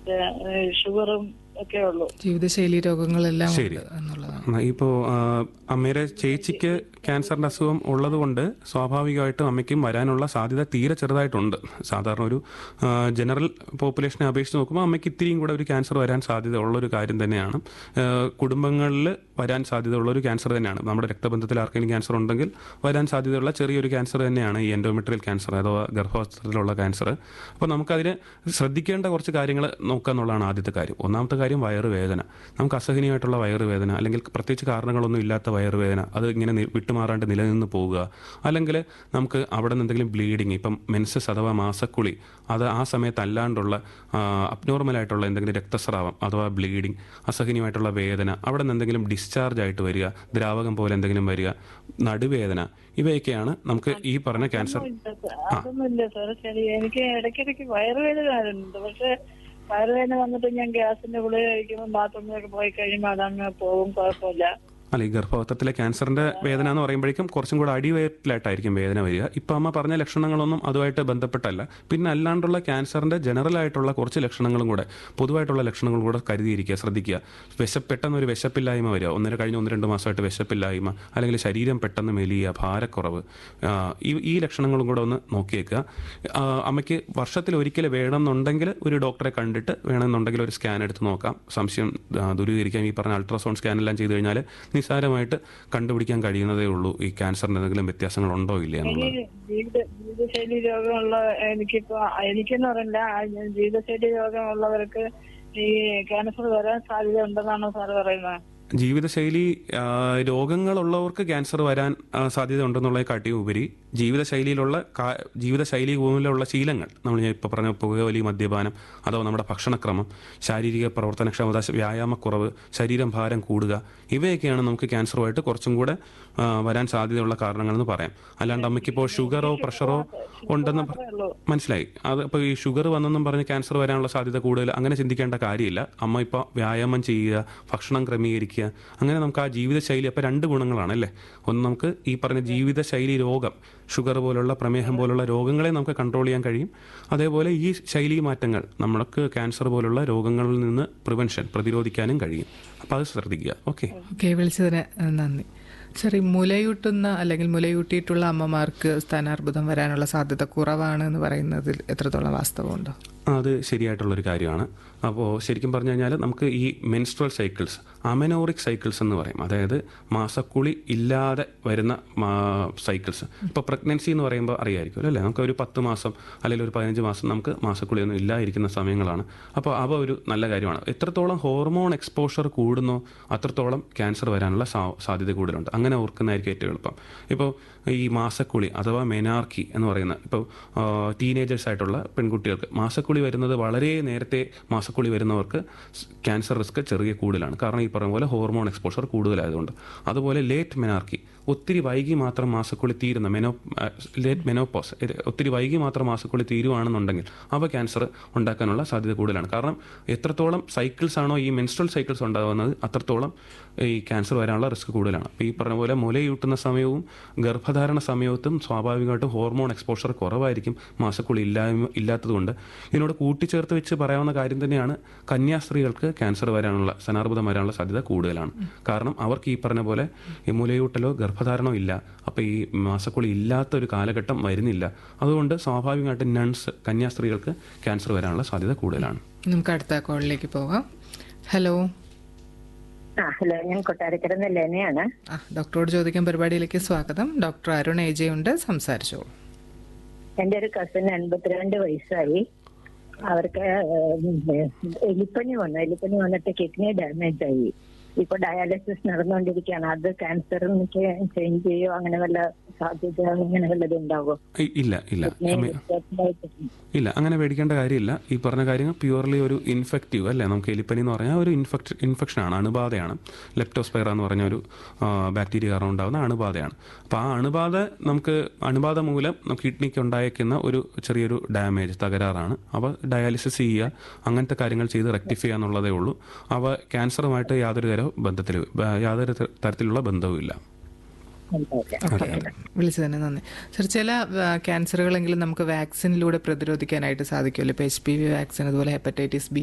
മറ്റേ ഏഹ്, ഷുഗറും ഒക്കെ ഉള്ളൂ ജീവിതശൈലി രോഗങ്ങളെല്ലാം ശരി. ഉണ്ട് എന്നുള്ളതാണ് ആ, ഇപ്പോ ആ, അമ്മയുടെ ചേച്ചിക്ക് ക്യാൻസറിന്റെ അസുഖം ഉള്ളതുകൊണ്ട് സ്വാഭാവികമായിട്ടും അമ്മയ്ക്കും വരാനുള്ള സാധ്യത തീരെ ചെറുതായിട്ടുണ്ട് സാധാരണ ഒരു ആ, ജനറൽ പോപ്പുലേഷനെ അപേക്ഷിച്ച് നോക്കുമ്പോൾ അമ്മയ്ക്ക് ഇത്തിരിയും കൂടെ ഒരു ക്യാൻസർ വരാൻ സാധ്യത ഉള്ള ഒരു കാര്യം തന്നെയാണ് ആ, കുടുംബങ്ങളിൽ വരാൻ സാധ്യതയുള്ള ഒരു ക്യാൻസർ തന്നെയാണ് നമ്മുടെ രക്തബന്ധത്തിൽ ആർക്കെങ്കിലും ക്യാൻസർ ഉണ്ടെങ്കിൽ വരാൻ സാധ്യതയുള്ള ചെറിയൊരു ക്യാൻസർ തന്നെയാണ് ഈ എൻഡോമെട്രിയൽ ക്യാൻസർ അഥവാ ഗർഭവസ്ത്രത്തിലുള്ള ക്യാൻസർ അപ്പോൾ നമുക്കതിന് ശ്രദ്ധിക്കേണ്ട കുറച്ച് കാര്യങ്ങൾ നോക്കുക എന്നുള്ളതാണ് ആദ്യത്തെ കാര്യം ഒന്നാമത്തെ കാര്യം വയറുവേദന നമുക്ക് അസഹനീയമായിട്ടുള്ള വയറുവേദന അല്ലെങ്കിൽ പ്രത്യേകിച്ച് കാരണങ്ങളൊന്നും ഇല്ലാത്ത വയറുവേദന അത് ഇങ്ങനെ നി- വിട്ടുമാറാണ്ട് നിലനിന്ന് പോവുക അല്ലെങ്കിൽ നമുക്ക് അവിടെ നിന്ന് എന്തെങ്കിലും ബ്ലീഡിങ് ഇപ്പം മെൻസസ് അഥവാ മാസക്കുളി അത് ആ സമയത്ത് അല്ലാണ്ടുള്ള അബ്നോർമലായിട്ടുള്ള എന്തെങ്കിലും രക്തസ്രാവം അഥവാ ബ്ലീഡിങ് അസഹനീയമായിട്ടുള്ള വേദന അവിടെ നിന്ന് എന്തെങ്കിലും ഡിസ്ചാർജ് ആയിട്ട് വരിക ദ്രാവകം പോലെ എന്തെങ്കിലും വരിക നടുവേദന ഇവയൊക്കെയാണ് നമുക്ക് ഈ പറഞ്ഞ ക്യാൻസർ അതൊന്നുമില്ല സാർ ശരി എനിക്ക് ഇടയ്ക്കിടയ്ക്ക് വയറുവേദന വരുന്നുണ്ട് പക്ഷെ വയറുവേദന വന്നിട്ട് ഞാൻ ഗ്യാസിന്റെ ഗുളിക കഴിക്കുമ്പോൾ ബാത്റൂമിലൊക്കെ പോയി കഴിയുമ്പോൾ അതങ്ങ് പോകും കുഴപ്പമില്ല അല്ല ഈ ഗർഭപത്രത്തിലെ ക്യാൻസറിന്റെ വേദന എന്ന് പറയുമ്പോഴേക്കും കുറച്ചും കൂടെ അടിവയറ്റിലായിട്ടായിരിക്കും വേദന വരിക ഇപ്പം അമ്മ പറഞ്ഞ ലക്ഷണങ്ങളൊന്നും അതുമായിട്ട് ബന്ധപ്പെട്ടല്ല പിന്നെ അല്ലാണ്ടുള്ള ക്യാൻസറിന്റെ ജനറൽ ആയിട്ടുള്ള കുറച്ച് ലക്ഷണങ്ങളും കൂടെ പൊതുവായിട്ടുള്ള ലക്ഷണങ്ങളും കൂടെ കരുതിയിരിക്കുക ശ്രദ്ധിക്കുക വിശ പെട്ടെന്ന് ഒരു വിശപ്പില്ലായ്മ വരിക ഒന്നര കഴിഞ്ഞ ഒന്ന് രണ്ട് മാസമായിട്ട് വിശപ്പില്ലായ്മ അല്ലെങ്കിൽ ശരീരം പെട്ടെന്ന് മെലിയുക ഭാരക്കുറവ് ആ, ഈ ഈ ലക്ഷണങ്ങളും കൂടെ ഒന്ന് നോക്കിയേക്കുക ആ, അമ്മയ്ക്ക് വർഷത്തിൽ ഒരിക്കൽ വേണമെന്നുണ്ടെങ്കിൽ ഒരു ഡോക്ടറെ കണ്ടിട്ട് വേണമെന്നുണ്ടെങ്കിൽ ഒരു സ്കാൻ എടുത്ത് നോക്കാം സംശയം ആ, ദൂരീകരിക്കാം ഈ പറഞ്ഞ അൾട്രാസൗണ്ട് സ്കാൻ എല്ലാം ചെയ്തു കഴിഞ്ഞാൽ നിസ്സാരമായിട്ട് കണ്ടുപിടിക്കാൻ കഴിയുന്നതേ ഉള്ളൂ ഈ ക്യാൻസറിന് എന്തെങ്കിലും വ്യത്യാസങ്ങൾ ഉണ്ടോ ഇല്ല ഈ എന്നുള്ളത് ജീവിത ജീവിതശൈലി രോഗമുള്ള എനിക്കിപ്പോ എനിക്കെന്ന് പറയില്ല ആ ജീവിതശൈലി രോഗമുള്ളവർക്ക് ഈ ക്യാൻസർ വരാൻ സാധ്യത ഉണ്ടെന്നാണോ സാർ പറയുന്നത് ജീവിതശൈലി ആ, രോഗങ്ങളുള്ളവർക്ക് ക്യാൻസർ വരാൻ ആ, സാധ്യത ഉണ്ടെന്നുള്ളതിനെക്കാട്ടി ഉപരി ജീവിതശൈലിയിലുള്ള കാ- ജീവിതശൈലി മൂലമുള്ള ശീലങ്ങൾ നമ്മൾ ഞാൻ ഇപ്പോൾ പറഞ്ഞ പുകവലി മദ്യപാനം അഥവാ നമ്മുടെ ഭക്ഷണക്രമം ശാരീരിക പ്രവർത്തനക്ഷമത വ്യായാമക്കുറവ് ശരീരം ഭാരം കൂടുക ഇവയൊക്കെയാണ് നമുക്ക് ക്യാൻസറുമായിട്ട് കുറച്ചും കൂടെ ആ, വരാൻ സാധ്യതയുള്ള കാരണങ്ങളെന്ന് പറയാം അല്ലാണ്ട് അമ്മയ്ക്കിപ്പോൾ ഷുഗറോ പ്രഷറോ ഉണ്ടെന്ന് പ- ഉള്ളൂ മനസ്സിലായി അത് ഇപ്പോൾ ഈ ഷുഗർ വന്നെന്നും പറഞ്ഞ് ക്യാൻസർ വരാനുള്ള സാധ്യത കൂടുതൽ അങ്ങനെ ചിന്തിക്കേണ്ട കാര്യമില്ല അമ്മ ഇപ്പോൾ വ്യായാമം ചെയ്യുക ഭക്ഷണം ക്രമീകരിക്കുക അങ്ങനെ നമുക്ക് ആ ജീവിതശൈലി അപ്പോൾ രണ്ട് ഗുണങ്ങളാണ് അല്ലേ ഒന്ന് നമുക്ക് ഈ പറഞ്ഞ ജീവിതശൈലി രോഗം ഷുഗർ പോലുള്ള പ്രമേഹം പോലുള്ള രോഗങ്ങളെ നമുക്ക് കൺട്രോൾ ചെയ്യാൻ കഴിയും അതേപോലെ ഈ ശൈലി മാറ്റങ്ങൾ നമ്മൾക്ക് ക്യാൻസർ പോലുള്ള രോഗങ്ങളിൽ നിന്ന് പ്രിവെൻഷൻ പ്രതിരോധിക്കാനും കഴിയും അപ്പോൾ അത് ശ്രദ്ധിക്കുക ഓക്കെ ഓക്കെ വിളിച്ചതിന് നന്ദി സർ ഈ മുലയൂട്ടുന്ന അല്ലെങ്കിൽ മുലയൂട്ടിയിട്ടുള്ള അമ്മമാർക്ക് സ്ഥാനാർബുദം വരാനുള്ള സാധ്യത കുറവാണ് എന്ന് പറയുന്നതിൽ എത്രത്തോളം വാസ്തവമുണ്ടോ അത് ശരിയായിട്ടുള്ളൊരു കാര്യമാണ് അപ്പോൾ ശരിക്കും പറഞ്ഞു കഴിഞ്ഞാൽ നമുക്ക് ഈ മെൻസ്ട്രൽ സൈക്കിൾസ് അമനോറിക് സൈക്കിൾസ് എന്ന് പറയും അതായത് മാസക്കുളി ഇല്ലാതെ വരുന്ന സൈക്കിൾസ് ഇപ്പോൾ പ്രഗ്നൻസി എന്ന് പറയുമ്പോൾ അറിയായിരിക്കും അല്ലേ നമുക്ക് ഒരു പത്ത് മാസം അല്ലെങ്കിൽ ഒരു പതിനഞ്ച് മാസം നമുക്ക് മാസക്കുളിയൊന്നും ഇല്ലാതിരിക്കുന്ന സമയങ്ങളാണ് അപ്പോൾ അവ ഒരു നല്ല കാര്യമാണ് എത്രത്തോളം ഹോർമോൺ എക്സ്പോഷർ കൂടുന്നോ അത്രത്തോളം ക്യാൻസർ വരാനുള്ള സാ- സാധ്യത കൂടുതലുണ്ട് അങ്ങനെ ഓർക്കുന്നതായിരിക്കും ഏറ്റവും എളുപ്പം ഇപ്പോൾ ഈ മാസക്കുളി അഥവാ മെനാർക്കി എന്ന് പറയുന്ന ഇപ്പോൾ ടീനേജേഴ്സ് ആയിട്ടുള്ള പെൺകുട്ടികൾക്ക് മാസക്കുളി വരുന്നത് വളരെ നേരത്തെ മാസക്കുളി വരുന്നവർക്ക് ക്യാൻസർ റിസ്ക് ചെറിയ കൂടുതലാണ് കാരണം ഈ പറഞ്ഞ പോലെ ഹോർമോൺ എക്സ്പോഷർ കൂടുതലായതുകൊണ്ട് അതുപോലെ ലേറ്റ് മെനാർക്കി ഒത്തിരി വൈകി മാത്രം മാസക്കുളി തീരുന്ന മെനോ ലേറ്റ് മെനോപോസ് ഒത്തിരി വൈകി മാത്രം മാസക്കുളി തീരുവാണെന്നുണ്ടെങ്കിൽ അവ ക്യാൻസർ ഉണ്ടാക്കാനുള്ള സാധ്യത കൂടുതലാണ് കാരണം എത്രത്തോളം സൈക്കിൾസ് ആണോ ഈ മെൻസ്ട്രൽ സൈക്കിൾസ് ഉണ്ടാകുന്നത് അത്രത്തോളം ഈ ക്യാൻസർ വരാനുള്ള റിസ്ക് കൂടുതലാണ് അപ്പോൾ ഈ പറഞ്ഞ പോലെ മുലയൂട്ടുന്ന സമയവും ഗർഭധാരണ സമയത്തും സ്വാഭാവികമായിട്ടും ഹോർമോൺ എക്സ്പോഷർ കുറവായിരിക്കും മാസക്കുളി ഇല്ലായ്മ ഇല്ലാത്തതുകൊണ്ട് ഇതിനോട് കൂട്ടിച്ചേർത്ത് വെച്ച് പറയാവുന്ന കാര്യം തന്നെയാണ് കന്യാസ്ത്രീകൾക്ക് ക്യാൻസർ വരാനുള്ള സനാർബുദം വരാനുള്ള സാധ്യത കൂടുതലാണ് കാരണം അവർക്ക് ഈ പറഞ്ഞ പോലെ ഈ മുലയൂട്ടലോ ഗർഭധാരണോ ഇല്ല അപ്പോൾ ഈ മാസക്കുളി ഇല്ലാത്ത ഒരു കാലഘട്ടം വരുന്നില്ല അതുകൊണ്ട് സ്വാഭാവികമായിട്ടും നൺസ് കന്യാസ്ത്രീകൾക്ക് ക്യാൻസർ വരാനുള്ള സാധ്യത കൂടുതലാണ് നമുക്ക് അടുത്ത കോളിലേക്ക് പോകാം ഹലോ ആ ഹലോ ഞാൻ കൊട്ടാരക്കര നെല്ലേനയാണ് ആ ഡോക്ടറോട് ചോദിക്കാൻ പരിപാടിയിലേക്ക് സ്വാഗതം ഡോക്ടർ അരുൺ ഏജയുണ്ട് സംസാരിച്ചോളൂ എന്റെ ഒരു കസിന് എൺപത്തിരണ്ട് വയസ്സായി അവർക്ക് ഏഹ്, എലിപ്പനി വന്നു എലിപ്പനി വന്നിട്ട് കിഡ്നി ഡാമേജ് ആയി ഇപ്പൊ ഡയാലിസിസ് നടന്നുകൊണ്ടിരിക്കുകയാണ് അത് ക്യാൻസറിന് ചേഞ്ച് ചെയ്യോ അങ്ങനെ വല്ല സാധ്യത അങ്ങനെ വല്ലതും ഉണ്ടാവോ ഇ- ഇല്ല ഇല്ല അമ്മ- ഇല്ല അങ്ങനെ പേടിക്കേണ്ട കാര്യമില്ല ഈ പറഞ്ഞ കാര്യങ്ങൾ പ്യുവർലി ഒരു ഇൻഫെക്റ്റീവ് അല്ലേ നമുക്ക് എലിപ്പനി എന്ന് പറഞ്ഞാൽ ഒരു ഇൻഫെക്ട് ഇൻഫെക്ഷനാണ് അണുബാധയാണ് ലെപ്റ്റോസ്പൈറ എന്ന് പറഞ്ഞ ഒരു ആ, ബാക്ടീരിയ കാരണം ഉണ്ടാകുന്ന അണുബാധയാണ് അപ്പോൾ ആ അണുബാധ നമുക്ക് അണുബാധ മൂലം നമുക്ക് കിഡ്നിക്ക് ഉണ്ടായേക്കുന്ന ഒരു ചെറിയൊരു ഡാമേജ് തകരാറാണ് അവ ഡയാലിസിസ് ചെയ്യുക അങ്ങനത്തെ കാര്യങ്ങൾ ചെയ്ത് റെക്ടിഫൈ ചെയ്യുക എന്നുള്ളതേ ഉള്ളൂ അവ ക്യാൻസറുമായിട്ട് യാതൊരു തര ബന്ധത്തിൽ യാതൊരു ത- തരത്തിലുള്ള ബന്ധവും ഇല്ല ഓക്കെ വിളിച്ചതിന് നന്ദി സർ ചില ആ, ക്യാൻസറുകളെങ്കിലും നമുക്ക് വാക്സിനിലൂടെ പ്രതിരോധിക്കാനായിട്ട് സാധിക്കുമല്ലോ ഇപ്പോൾ എച്ച് പി വി വാക്സിൻ അതുപോലെ ഹെപ്പറ്റൈറ്റിസ് ബി